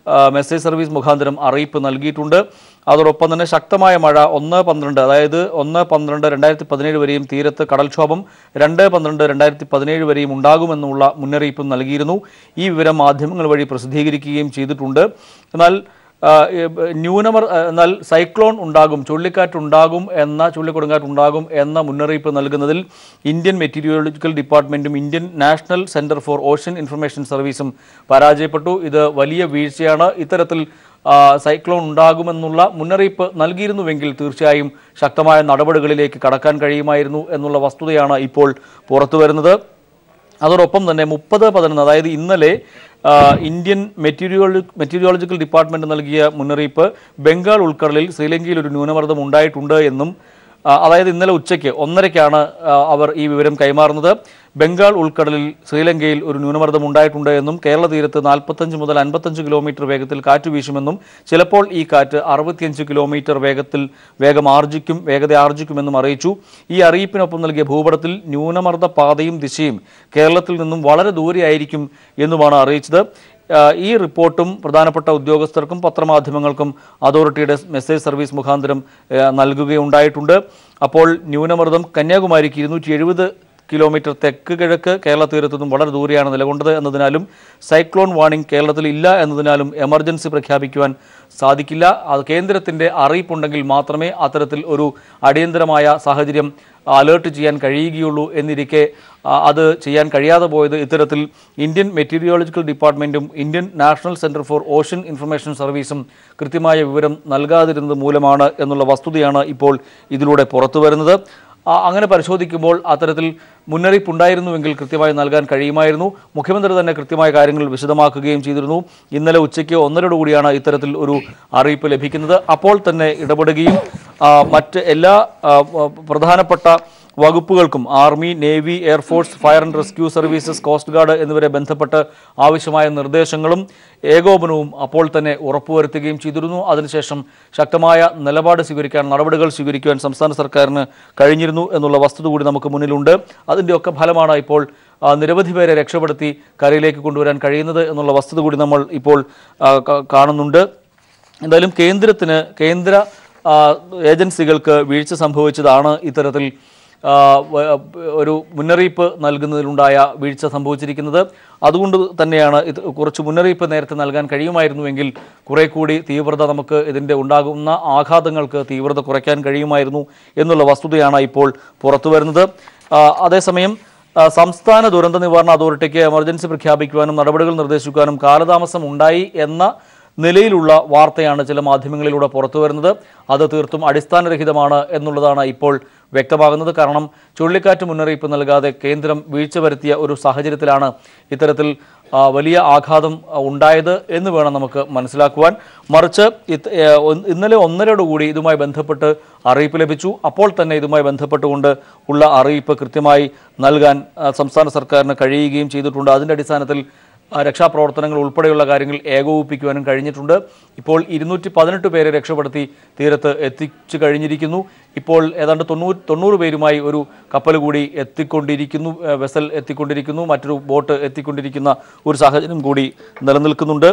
ആ, മെസ്സേജ് സർവീസ് മുഖാന്തരം അറിയിപ്പ് നൽകിയിട്ടുണ്ട് അതോടൊപ്പം തന്നെ ശക്തമായ മഴ ഒന്ന് പന്ത്രണ്ട് അതായത് ഒന്ന് പന്ത്രണ്ട് രണ്ടായിരത്തി പതിനേഴ് വരെയും തീരത്ത് കടൽക്ഷോഭം രണ്ട് പന്ത്രണ്ട് രണ്ടായിരത്തി പതിനേഴ് വരെയും ഉണ്ടാകുമെന്നുള്ള മുന്നറിയിപ്പും നൽകിയിരുന്നു ഈ വിവരം മാധ്യമങ്ങൾ വഴി പ്രസിദ്ധീകരിക്കുകയും ചെയ്തിട്ടുണ്ട് എന്നാൽ ആ, ഏ, ബ- ന്യൂനമർ ആ, എന്നാൽ സൈക്ലോൺ ഉണ്ടാകും ചുഴലിക്കാറ്റ് ഉണ്ടാകും എന്ന ചുഴലിക്കൊടുങ്കാറ്റ് ഉണ്ടാകും എന്ന മുന്നറിയിപ്പ് നൽകുന്നതിൽ ഇന്ത്യൻ മെറ്റീരിയോളജിക്കൽ ഡിപ്പാർട്ട്മെന്റും Indian national centre for ocean information സർവീസും പരാജയപ്പെട്ടു ഇത് വലിയ വീഴ്ചയാണ് ഇത്തരത്തിൽ ആ, സൈക്ലോൺ ഉണ്ടാകുമെന്നുള്ള മുന്നറിയിപ്പ് നൽകിയിരുന്നുവെങ്കിൽ തീർച്ചയായും ശക്തമായ നടപടികളിലേക്ക് കടക്കാൻ കഴിയുമായിരുന്നു എന്നുള്ള വസ്തുതയാണ് ഇപ്പോൾ പുറത്തു വരുന്നത് അതോടൊപ്പം തന്നെ മുപ്പത് പതിനൊന്ന് അതായത് ഇന്നലെ ആ, ഇന്ത്യൻ മെറ്റീരിയോളജി മെറ്റീരിയോളജിക്കൽ ഡിപ്പാർട്ട്മെന്റ് നൽകിയ മുന്നറിയിപ്പ് ബംഗാൾ ഉൾക്കടലിൽ ശ്രീലങ്കയിൽ ഒരു ന്യൂനമർദ്ദം ഉണ്ടായിട്ടുണ്ട് എന്നും ആ, അതായത് ഇന്നലെ ഉച്ചയ്ക്ക് ഒന്നരയ്ക്കാണ് ആ, അവർ ഈ വിവരം കൈമാറുന്നത് ബംഗാൾ ഉൾക്കടലിൽ ശ്രീലങ്കയിൽ ഒരു ന്യൂനമർദ്ദം ഉണ്ടായിട്ടുണ്ട് എന്നും കേരള തീരത്ത് നാൽപ്പത്തഞ്ച് മുതൽ അൻപത്തഞ്ച് കിലോമീറ്റർ വേഗത്തിൽ കാറ്റ് വീശുമെന്നും ചിലപ്പോൾ ഈ കാറ്റ് അറുപത്തിയഞ്ച് കിലോമീറ്റർ വേഗത്തിൽ വേഗം ആർജിക്കും വേഗത ആർജിക്കുമെന്നും അറിയിച്ചു ഈ അറിയിപ്പിനൊപ്പം നൽകിയ ഭൂപടത്തിൽ ന്യൂനമർദ്ദ പാതയും ദിശയും കേരളത്തിൽ നിന്നും വളരെ ദൂരെയായിരിക്കും എന്നുമാണ് അറിയിച്ചത് ആ, ഈ റിപ്പോർട്ടും പ്രധാനപ്പെട്ട ഉദ്യോഗസ്ഥർക്കും പത്രമാധ്യമങ്ങൾക്കും അതോറിറ്റിയുടെ മെസ്സേജ് സർവീസ് മുഖാന്തരം ആ, നൽകുകയുണ്ടായിട്ടുണ്ട് അപ്പോൾ ന്യൂനമർദ്ദം കന്യാകുമാരിക്ക് ഇരുന്നൂറ്റി എഴുപത് കിലോമീറ്റർ തെക്ക് കിഴക്ക് കേരള തീരത്തു നിന്നും വളരെ ദൂരെയാണ് നിലകൊണ്ടത് എന്നതിനാലും സൈക്ലോൺ വാർണിംഗ് കേരളത്തിൽ ഇല്ല എന്നതിനാലും എമർജൻസി പ്രഖ്യാപിക്കുവാൻ സാധിക്കില്ല അത് കേന്ദ്രത്തിന്റെ അറിയിപ്പുണ്ടെങ്കിൽ മാത്രമേ അത്തരത്തിൽ ഒരു അടിയന്തരമായ സാഹചര്യം അലേർട്ട് ചെയ്യാൻ കഴിയുകയുള്ളൂ എന്നിരിക്കെ ആ, അത് ചെയ്യാൻ കഴിയാതെ പോയത് ഇത്തരത്തിൽ ഇന്ത്യൻ മെറ്റീരിയോളജിക്കൽ ഡിപ്പാർട്ട്മെന്റും Indian national centre for ocean information സർവീസും കൃത്യമായ വിവരം നൽകാതിരുന്നത് മൂലമാണ് എന്നുള്ള വസ്തുതയാണ് ഇപ്പോൾ ഇതിലൂടെ പുറത്തു വരുന്നത് ആ, അങ്ങനെ പരിശോധിക്കുമ്പോൾ അത്തരത്തിൽ മുന്നറിയിപ്പ് ഉണ്ടായിരുന്നുവെങ്കിൽ കൃത്യമായി നൽകാൻ കഴിയുമായിരുന്നു മുഖ്യമന്ത്രി തന്നെ കൃത്യമായ കാര്യങ്ങൾ വിശദമാക്കുകയും ചെയ്തിരുന്നു ഇന്നലെ ഉച്ചയ്ക്ക് ഒന്നരയോടുകൂടിയാണ് ഇത്തരത്തിൽ ഒരു അറിയിപ്പ് ലഭിക്കുന്നത് അപ്പോൾ തന്നെ ഇടപെടുകയും ആ, മറ്റ് എല്ലാ ആ, പ്രധാനപ്പെട്ട വകുപ്പുകൾക്കും army navy air force fire and rescue services coast guard എന്നിവരെ ബന്ധപ്പെട്ട് ആവശ്യമായ നിർദ്ദേശങ്ങളും ഏകോപനവും അപ്പോൾ തന്നെ ഉറപ്പുവരുത്തുകയും ചെയ്തിരുന്നു അതിനുശേഷം ശക്തമായ നിലപാട് സ്വീകരിക്കാൻ നടപടികൾ സ്വീകരിക്കുവാൻ സംസ്ഥാന സർക്കാരിന് കഴിഞ്ഞിരുന്നു എന്നുള്ള വസ്തുത കൂടി നമുക്ക് മുന്നിലുണ്ട് അതിൻ്റെയൊക്കെ ഫലമാണ് ഇപ്പോൾ ആ, നിരവധി പേരെ രക്ഷപ്പെടുത്തി കരയിലേക്ക് കൊണ്ടുവരാൻ കഴിയുന്നത് എന്നുള്ള വസ്തുത കൂടി നമ്മൾ ഇപ്പോൾ ആ, ക- കാണുന്നുണ്ട് എന്തായാലും കേന്ദ്രത്തിന് കേന്ദ്ര ആ, ഏജൻസികൾക്ക് വീഴ്ച സംഭവിച്ചതാണ് ഇത്തരത്തിൽ ആ, വ- ഒരു മുന്നറിയിപ്പ് നൽകുന്നതിലുണ്ടായ വീഴ്ച സംഭവിച്ചിരിക്കുന്നത് അതുകൊണ്ട് തന്നെയാണ് ഇത് കുറച്ച് മുന്നറിയിപ്പ് നേരത്തെ നൽകാൻ കഴിയുമായിരുന്നുവെങ്കിൽ കുറെ കൂടി തീവ്രത നമുക്ക് ഇതിൻ്റെ ഉണ്ടാകുന്ന ആഘാതങ്ങൾക്ക് തീവ്രത കുറയ്ക്കാൻ കഴിയുമായിരുന്നു എന്നുള്ള വസ്തുതയാണ് ഇപ്പോൾ പുറത്തു വരുന്നത് ആ, അതേസമയം ആ, സംസ്ഥാന ദുരന്ത നിവാരണ അതോറിറ്റിക്ക് എമർജൻസി പ്രഖ്യാപിക്കുവാനും നടപടികൾ നിർദ്ദേശിക്കുവാനും കാലതാമസം ഉണ്ടായി എന്ന നിലയിലുള്ള വാർത്തയാണ് ചില മാധ്യമങ്ങളിലൂടെ പുറത്തു വരുന്നത് അത് തീർത്തും അടിസ്ഥാനരഹിതമാണ് എന്നുള്ളതാണ് ഇപ്പോൾ വ്യക്തമാകുന്നത് കാരണം ചുഴലിക്കാറ്റ് മുന്നറിയിപ്പ് നൽകാതെ കേന്ദ്രം വീഴ്ച വരുത്തിയ ഒരു സാഹചര്യത്തിലാണ് ഇത്തരത്തിൽ ആ, വലിയ ആഘാതം ആ, ഉണ്ടായത് എന്ന് വേണം നമുക്ക് മനസ്സിലാക്കുവാൻ മറിച്ച് ഇത്- ഏ, ഒന്ന് ഇന്നലെ ഒന്നരയോടുകൂടി ഇതുമായി ബന്ധപ്പെട്ട് അറിയിപ്പ് ലഭിച്ചു അപ്പോൾ തന്നെ ഇതുമായി ബന്ധപ്പെട്ടുകൊണ്ട് ഉള്ള അറിയിപ്പ് കൃത്യമായി നൽകാൻ ആ, സംസ്ഥാന സർക്കാരിന് കഴിയുകയും ചെയ്തിട്ടുണ്ട് അതിൻ്റെ അടിസ്ഥാനത്തിൽ ആ, രക്ഷാപ്രവർത്തനങ്ങൾ ഉൾപ്പെടെയുള്ള കാര്യങ്ങൾ ഏകോപിപ്പിക്കുവാനും കഴിഞ്ഞിട്ടുണ്ട് ഇപ്പോൾ ഇരുന്നൂറ്റി പതിനെട്ട് പേരെ രക്ഷപ്പെടുത്തി തീരത്ത് എത്തിച്ചു കഴിഞ്ഞിരിക്കുന്നു ഇപ്പോൾ ഏതാണ്ട് തൊണ്ണൂറ് തൊണ്ണൂറ് പേരുമായി ഒരു കപ്പൽ കൂടി എത്തിക്കൊണ്ടിരിക്കുന്നു ഏ, വെസൽ എത്തിക്കൊണ്ടിരിക്കുന്നു മറ്റൊരു ബോട്ട് എത്തിക്കൊണ്ടിരിക്കുന്ന ഒരു സാഹചര്യം കൂടി നിലനിൽക്കുന്നുണ്ട്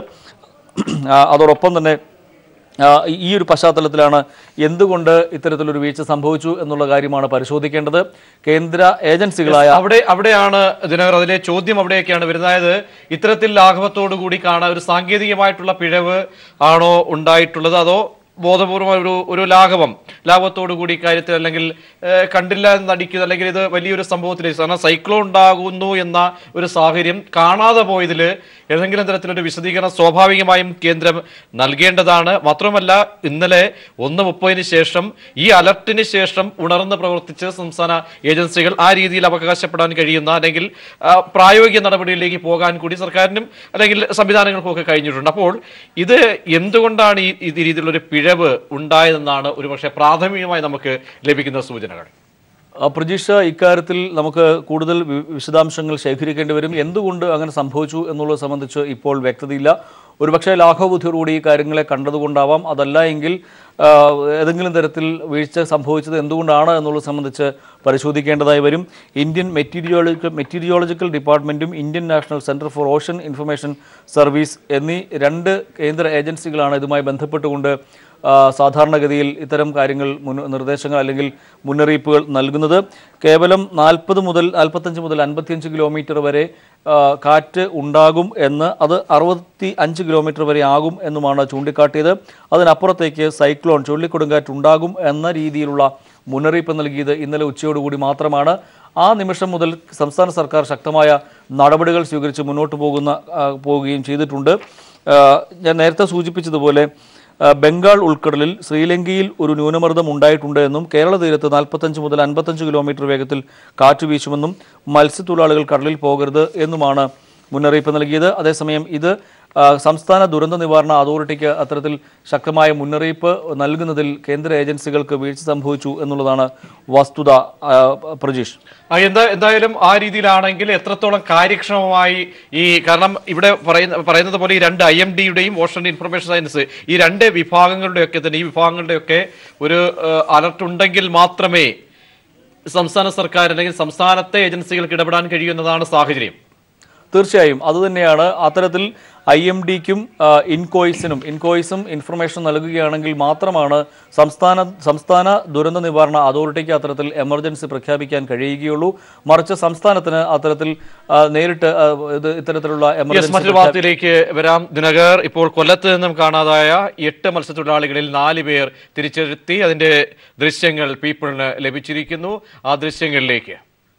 ആ, അതോടൊപ്പം തന്നെ ആ, ഈ ഒരു പശ്ചാത്തലത്തിലാണ് എന്തുകൊണ്ട് ഇത്തരത്തിലൊരു വീഴ്ച സംഭവിച്ചു എന്നുള്ള കാര്യമാണ് പരിശോധിക്കേണ്ടത് കേന്ദ്ര ഏജൻസികളായ അവിടെ അവിടെയാണ് ദിനകർ അതിലെ ചോദ്യം അവിടെയൊക്കെയാണ് വരുന്നത് അതായത് ഇത്തരത്തിൽ ലാഘവത്തോടു കൂടി കാണാൻ ഒരു സാങ്കേതികമായിട്ടുള്ള പിഴവ് ആണോ ഉണ്ടായിട്ടുള്ളത് അതോ ബോധപൂർവമായ ഒരു ഒരു ലാഘവം ലാഘവത്തോടു കൂടി ഇക്കാര്യത്തിൽ അല്ലെങ്കിൽ ഏഹ്, കണ്ടില്ല എന്ന് നടിക്കുന്നത് അല്ലെങ്കിൽ ഇത് വലിയൊരു സംഭവത്തിലേക്ക് കാരണം സൈക്ലോൺ ഉണ്ടാകുന്നു എന്ന ഒരു സാഹചര്യം കാണാതെ പോയതിൽ ഏതെങ്കിലും തരത്തിലൊരു വിശദീകരണം സ്വാഭാവികമായും കേന്ദ്രം നൽകേണ്ടതാണ് മാത്രമല്ല ഇന്നലെ ഒന്ന് മുപ്പതിന് ശേഷം ഈ അലർട്ടിന് ശേഷം ഉണർന്ന് പ്രവർത്തിച്ച് സംസ്ഥാന ഏജൻസികൾ ആ രീതിയിൽ അവകാശപ്പെടാൻ കഴിയുന്ന അല്ലെങ്കിൽ ആ, പ്രായോഗിക നടപടിയിലേക്ക് പോകാൻ കൂടി സർക്കാരിനും അല്ലെങ്കിൽ സംവിധാനങ്ങൾക്കും ഒക്കെ കഴിഞ്ഞിട്ടുണ്ട് അപ്പോൾ ഇത് എന്തുകൊണ്ടാണ് ഈ ഈ രീതിയിലുള്ള ഒരു പിഴവ് ഉണ്ടായതെന്നാണ് ഒരുപക്ഷെ പ്രാഥമികമായി നമുക്ക് ലഭിക്കുന്ന സൂചനകൾ ആ, പ്രജീഷ ഇക്കാര്യത്തിൽ നമുക്ക് കൂടുതൽ വി- വിശദാംശങ്ങൾ ശേഖരിക്കേണ്ടി വരും എന്തുകൊണ്ട് അങ്ങനെ സംഭവിച്ചു എന്നുള്ളത് സംബന്ധിച്ച് ഇപ്പോൾ വ്യക്തതയില്ല ഒരുപക്ഷെ ലാഘവബുദ്ധിയോടുകൂടി ഈ കാര്യങ്ങളെ കണ്ടതുകൊണ്ടാവാം അതല്ല എങ്കിൽ ആ, ഏതെങ്കിലും തരത്തിൽ വീഴ്ച സംഭവിച്ചത് എന്തുകൊണ്ടാണ് എന്നുള്ളത് സംബന്ധിച്ച് പരിശോധിക്കേണ്ടതായി വരും ഇന്ത്യൻ മെറ്റീരിയോളജിക്കൽ മെറ്റീരിയോളജിക്കൽ ഡിപ്പാർട്ട്മെൻറ്റും Indian national centre for ocean information service എന്നീ രണ്ട് കേന്ദ്ര ഏജൻസികളാണ് ഇതുമായി ബന്ധപ്പെട്ടുകൊണ്ട് ആ, സാധാരണഗതിയിൽ ഇത്തരം കാര്യങ്ങൾ മുൻ നിർദ്ദേശങ്ങൾ അല്ലെങ്കിൽ മുന്നറിയിപ്പുകൾ നൽകുന്നത് കേവലം നാൽപ്പത് മുതൽ നാൽപ്പത്തഞ്ച് മുതൽ അൻപത്തിയഞ്ച് കിലോമീറ്റർ വരെ ആ, കാറ്റ് ഉണ്ടാകും എന്ന് അത് അറുപത്തി അഞ്ച് കിലോമീറ്റർ വരെ ആകും എന്നുമാണ് ചൂണ്ടിക്കാട്ടിയത് അതിനപ്പുറത്തേക്ക് സൈക്ലോൺ ചുഴലിക്കൊടുങ്കാറ്റ് ഉണ്ടാകും എന്ന രീതിയിലുള്ള മുന്നറിയിപ്പ് നൽകിയത് ഇന്നലെ ഉച്ചയോടുകൂടി മാത്രമാണ് ആ നിമിഷം മുതൽ സംസ്ഥാന സർക്കാർ ശക്തമായ നടപടികൾ സ്വീകരിച്ച് മുന്നോട്ട് പോകുന്ന ആ, പോവുകയും ചെയ്തിട്ടുണ്ട് ആ, ഞാൻ നേരത്തെ സൂചിപ്പിച്ചതുപോലെ ആ, ബംഗാൾ ഉൾക്കടലിൽ ശ്രീലങ്കയിൽ ഒരു ന്യൂനമർദ്ദം ഉണ്ടായിട്ടുണ്ട് എന്നും കേരള തീരത്ത് നാൽപ്പത്തഞ്ച് മുതൽ അൻപത്തഞ്ച് കിലോമീറ്റർ വേഗത്തിൽ കാറ്റ് വീശുമെന്നും മത്സ്യത്തൊഴിലാളികൾ കടലിൽ പോകരുത് എന്നുമാണ് മുന്നറിയിപ്പ് നൽകിയത് അതേസമയം ഇത് ആ, സംസ്ഥാന ദുരന്ത നിവാരണ അതോറിറ്റിക്ക് അത്തരത്തിൽ ശക്തമായ മുന്നറിയിപ്പ് നൽകുന്നതിൽ കേന്ദ്ര ഏജൻസികൾക്ക് വീഴ്ച സംഭവിച്ചു എന്നുള്ളതാണ് വസ്തുത ആ, പ്രജീഷ് ആ, എന്താ എന്തായാലും ആ രീതിയിലാണെങ്കിൽ എത്രത്തോളം കാര്യക്ഷമമായി ഈ കാരണം ഇവിടെ പറയുന്ന പറയുന്നത് പോലെ ഈ രണ്ട് ഐ എം ഡിയുടെയും ഓഷൻ ഇൻഫർമേഷൻ സയൻസ് ഈ രണ്ട് വിഭാഗങ്ങളുടെയൊക്കെ തന്നെ ഈ വിഭാഗങ്ങളുടെയൊക്കെ ഒരു അലർട്ട് ഉണ്ടെങ്കിൽ മാത്രമേ സംസ്ഥാന സർക്കാർ അല്ലെങ്കിൽ സംസ്ഥാനത്തെ ഏജൻസികൾക്ക് ഇടപെടാൻ കഴിയുന്നതാണ് സാഹചര്യം തീർച്ചയായും അതുതന്നെയാണ് അത്തരത്തിൽ ഐ എം ഡിക്കും ഇൻകോയ്സിനും ഇൻകോയ്സും ഇൻഫർമേഷൻ നൽകുകയാണെങ്കിൽ മാത്രമാണ് സംസ്ഥാന സംസ്ഥാന ദുരന്ത നിവാരണ അതോറിറ്റിക്ക് അത്തരത്തിൽ എമർജൻസി പ്രഖ്യാപിക്കാൻ കഴിയുകയുള്ളൂ മറിച്ച് സംസ്ഥാനത്തിന് അത്തരത്തിൽ ആ, നേരിട്ട് ആ, ഇത് ഇത്തരത്തിലുള്ള യെസ് എമർജൻസി മറ്റൊരു വാർത്തയിലേക്ക് വരാം ദിനകർ ഇപ്പോൾ കൊല്ലത്ത് നിന്നും കാണാതായ എട്ട് മത്സ്യത്തൊഴിലാളികളിൽ നാല് പേർ തിരിച്ചെത്തി അതിന്റെ ദൃശ്യങ്ങൾ പീപ്പിളിന് ലഭിച്ചിരിക്കുന്നു ആ ദൃശ്യങ്ങളിലേക്ക്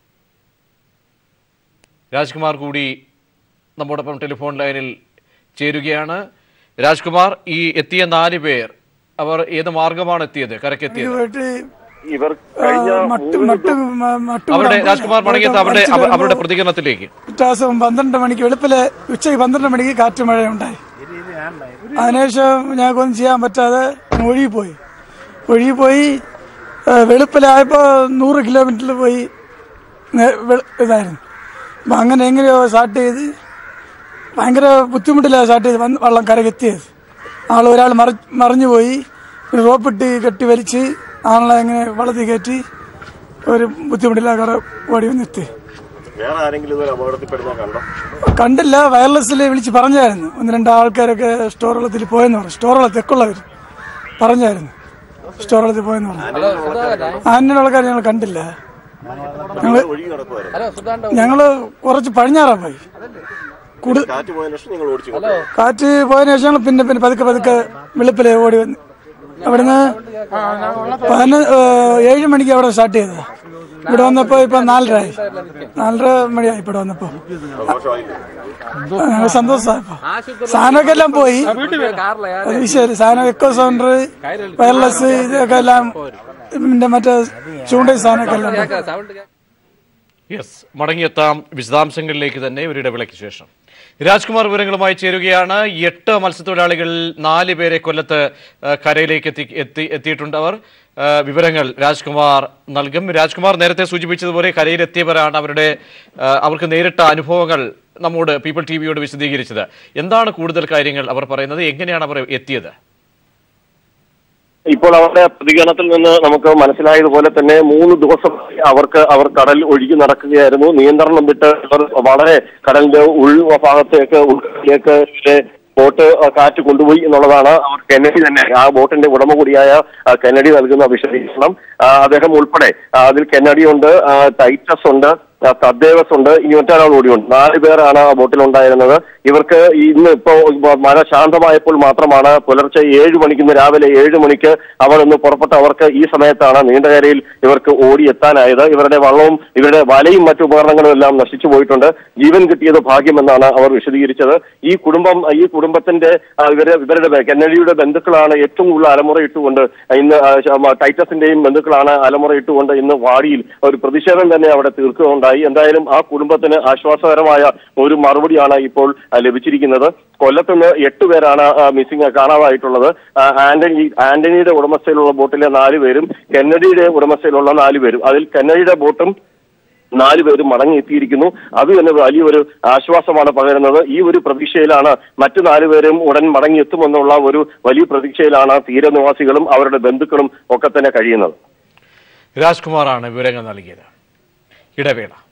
രാജ്കുമാർ കൂടി നമ്മോടൊപ്പം ടെലിഫോൺ ലൈനിൽ ചേരുകയാണ് രാജ്കുമാർ ഈ എത്തിയ നാല് പേർ അവർ ഏത് മാർഗമാണ് എത്തിയത് കരക്കെത്തിയത് ഇവർ മട്ട് മട്ട് മ- മട്ട് അവരുടെ വിടാൻ രാജ്കുമാർ മടങ്ങിയെത്ത അവരുടെ വലിച്ചു അവ- അവരുടെ വരുമ്പോൾ പ്രതികരണത്തിലേക്ക് വ്യത്യാസം പന്ത്രണ്ട് മണിക്ക് വെളുപ്പിലെ ഉച്ചയ്ക്ക് പന്ത്രണ്ട് മണിക്ക് കാറ്റ് മഴ ഉണ്ടായി അതിനുശേഷം ഞങ്ങൾക്കൊന്നും ചെയ്യാൻ പറ്റാതെ ഒഴുകിപ്പോയി ഒഴുകിപ്പോയി ഏഹ്, വെളുപ്പിലായപ്പോൾ നൂറ് കിലോമീറ്ററിൽ പോയി നേ- വെളു- ഇതായിരുന്നു അപ്പം അങ്ങനെ എങ്ങനെയോ സ്റ്റാർട്ട് ചെയ്ത് ഭയങ്കര ബുദ്ധിമുട്ടിലാണ് സ്റ്റാർട്ട് ചെയ്ത് വന്ന് വള്ളം കരക്കെത്തിയത് ആൾ ഒരാൾ മറി മറിഞ്ഞു പോയി ഒരു റോപ്പിട്ട് കെട്ടി വലിച്ച് ആളെ എങ്ങനെ വള്ളത്തിൽ കയറ്റി ഒരു ബുദ്ധിമുട്ടില്ലാതെ കര ഓടി വന്നെത്തി വേറെ ആരെങ്കിലും ഇതുവരെ അപകടത്തിൽപ്പെടുന്ന കണ്ടോ കണ്ടില്ല വയർലെസ്സിൽ വിളിച്ച് പറഞ്ഞായിരുന്നു ഒന്ന് രണ്ട് ആൾക്കാരൊക്കെ സ്റ്റോർ വെള്ളത്തിൽ പോയെന്ന് പറഞ്ഞു സ്റ്റോർ വെള്ളം തെക്കുള്ളവർ പറഞ്ഞായിരുന്നു സ്റ്റോർ വെള്ളത്തിൽ പോയെന്ന് പറഞ്ഞു അങ്ങനെയുള്ള കാര്യം ഞങ്ങൾ കണ്ടില്ല ഞങ്ങൾ ഒഴുകി നടക്കുമായിരുന്നു ഞങ്ങള് കുറച്ച് പടിഞ്ഞാറാ പോയി കൂടുതൽ കാറ്റ് പോയ ലക്ഷം നിങ്ങൾ ഓടിച്ചു കാറ്റ് പോയതിനു ശേഷം ഞങ്ങൾ പിന്നെ പിന്നെ പതുക്കെ പതുക്കെ വെളുപ്പിലെ ഓടി വന്ന് അവിടുന്ന് പതിന ഏഹ് ഏഴ് മണിക്ക് അവിടെ സ്റ്റാർട്ട് ചെയ്തതാ ഇവിടെ വന്നപ്പോ ഇപ്പൊ നാലരയായി നാലര മണിയായി ഇവിടെ വന്നപ്പോ ഞങ്ങൾ സന്തോഷമായപ്പോ സാധനമൊക്കെ എല്ലാം പോയി അത് ശരി സാധനം എക്കോ സൗണ്ടർ വയർലെസ് ഇതൊക്കെ എല്ലാം ഇതിന്റെ മറ്റേ ചൂണ്ട സാധനമൊക്കെ എല്ലാം പോയി. യെസ് മടങ്ങിയെത്താം വിശദാംശങ്ങളിലേക്ക് തന്നെ ഒരു ഇടവേളയ്ക്ക് ശേഷം രാജ്കുമാർ വിവരങ്ങളുമായി ചേരുകയാണ് എട്ട് മത്സ്യത്തൊഴിലാളികളിൽ നാല് പേരെ കൊല്ലത്ത് ആ, കരയിലേക്ക് എത്തി എത്തി എത്തിയിട്ടുണ്ട് അവർ ആ, വിവരങ്ങൾ രാജ്കുമാർ നൽകും രാജ്കുമാർ നേരത്തെ സൂചിപ്പിച്ചതുപോലെ കരയിലെത്തിയവരാണ് അവരുടെ ആ, അവർക്ക് നേരിട്ട അനുഭവങ്ങൾ നമ്മോട് പീപ്പിൾ ടി വിയോട് വിശദീകരിച്ചത് എന്താണ് കൂടുതൽ കാര്യങ്ങൾ അവർ പറയുന്നത് എങ്ങനെയാണ് അവർ എത്തിയത് ഇപ്പോൾ അവരുടെ പ്രതികരണത്തിൽ നിന്ന് നമുക്ക് മനസ്സിലായതുപോലെ തന്നെ മൂന്ന് ദിവസം അവർക്ക് അവർ കടൽ ഒഴുകി നടക്കുകയായിരുന്നു നിയന്ത്രണം വിട്ട് ഇവർ വളരെ കടലിന്റെ ഉൾഭാഗത്തേക്ക് ഉൾക്കടലിലേക്ക് ഇവരെ ബോട്ട് കാറ്റ് കൊണ്ടുപോയി എന്നുള്ളതാണ് അവർ കെന്നഡി തന്നെ ആ ബോട്ടിന്റെ ഉടമ കൂടിയായ ആ, കെന്നഡി നൽകുന്ന വിശദീകരണം ആ, അദ്ദേഹം ഉൾപ്പെടെ ആ, അതിൽ കെന്നഡി ഉണ്ട് ആ, ടൈറ്റസ് ഉണ്ട് ആ, തദ്ദേവസ് ഉണ്ട് ഇനി മറ്റൊരാൾ കൂടിയുണ്ട് നാല് പേരാണ് ആ ബോട്ടിലുണ്ടായിരുന്നത് ഇവർക്ക് ഇന്ന് ഇപ്പോ മഴ ശാന്തമായപ്പോൾ മാത്രമാണ് പുലർച്ചെ ഏഴ് മണിക്ക് ഇന്ന് രാവിലെ ഏഴ് മണിക്ക് അവർ ഒന്ന് പുറപ്പെട്ട അവർക്ക് ഈ സമയത്താണ് നീണ്ടകരയിൽ ഇവർക്ക് ഓടിയെത്താനായത് ഇവരുടെ വള്ളവും ഇവരുടെ വലയും മറ്റു ഉപകരണങ്ങളും എല്ലാം നശിച്ചു പോയിട്ടുണ്ട് ജീവൻ കിട്ടിയത് ഭാഗ്യമെന്നാണ് അവർ വിശദീകരിച്ചത് ഈ കുടുംബം ഈ കുടുംബത്തിന്റെ ആ, ഇവരെ ഇവരുടെ കെന്നഡിയുടെ ബന്ധുക്കളാണ് ഏറ്റവും കൂടുതൽ അലമുറ ഇട്ടുകൊണ്ട് ഇന്ന് ആ, ശ- ടൈറ്റസിന്റെയും ബന്ധുക്കളാണ് അലമുറ ഇട്ടുകൊണ്ട് ഇന്ന് വാടിയിൽ ഒരു പ്രതിഷേധം തന്നെ അവിടെ തീർക്കുകയുണ്ടായി ഉണ്ടായി എന്തായാലും ആ കുടുംബത്തിന് ആശ്വാസകരമായ ഒരു മറുപടിയാണ് ഇപ്പോൾ ആ, ലഭിച്ചിരിക്കുന്നത് കൊല്ലത്തുനിന്ന് എട്ട് പേരാണ് മിസ്സിംഗ് കാണാതായിട്ടുള്ളത് ആ, ആന്റണി ആന്റണിയുടെ ഉടമസ്ഥയിലുള്ള ബോട്ടിലെ നാല് പേരും കെന്നഡിയുടെ ഉടമസ്ഥയിലുള്ള നാല് പേരും അതിൽ കെന്നഡിയുടെ ബോട്ടും നാല് പേരും മടങ്ങിയെത്തിയിരിക്കുന്നു അത് തന്നെ വലിയൊരു ആശ്വാസമാണ് പകരുന്നത് ഈ ഒരു പ്രതീക്ഷയിലാണ് മറ്റു നാലുപേരും ഉടൻ മടങ്ങിയെത്തുമെന്നുള്ള ഒരു വലിയ പ്രതീക്ഷയിലാണ് തീരനിവാസികളും അവരുടെ ബന്ധുക്കളും ഒക്കെ തന്നെ കഴിയുന്നത് രാജ്കുമാറാണ് വിവരങ്ങൾ നൽകിയത് ഇടവേള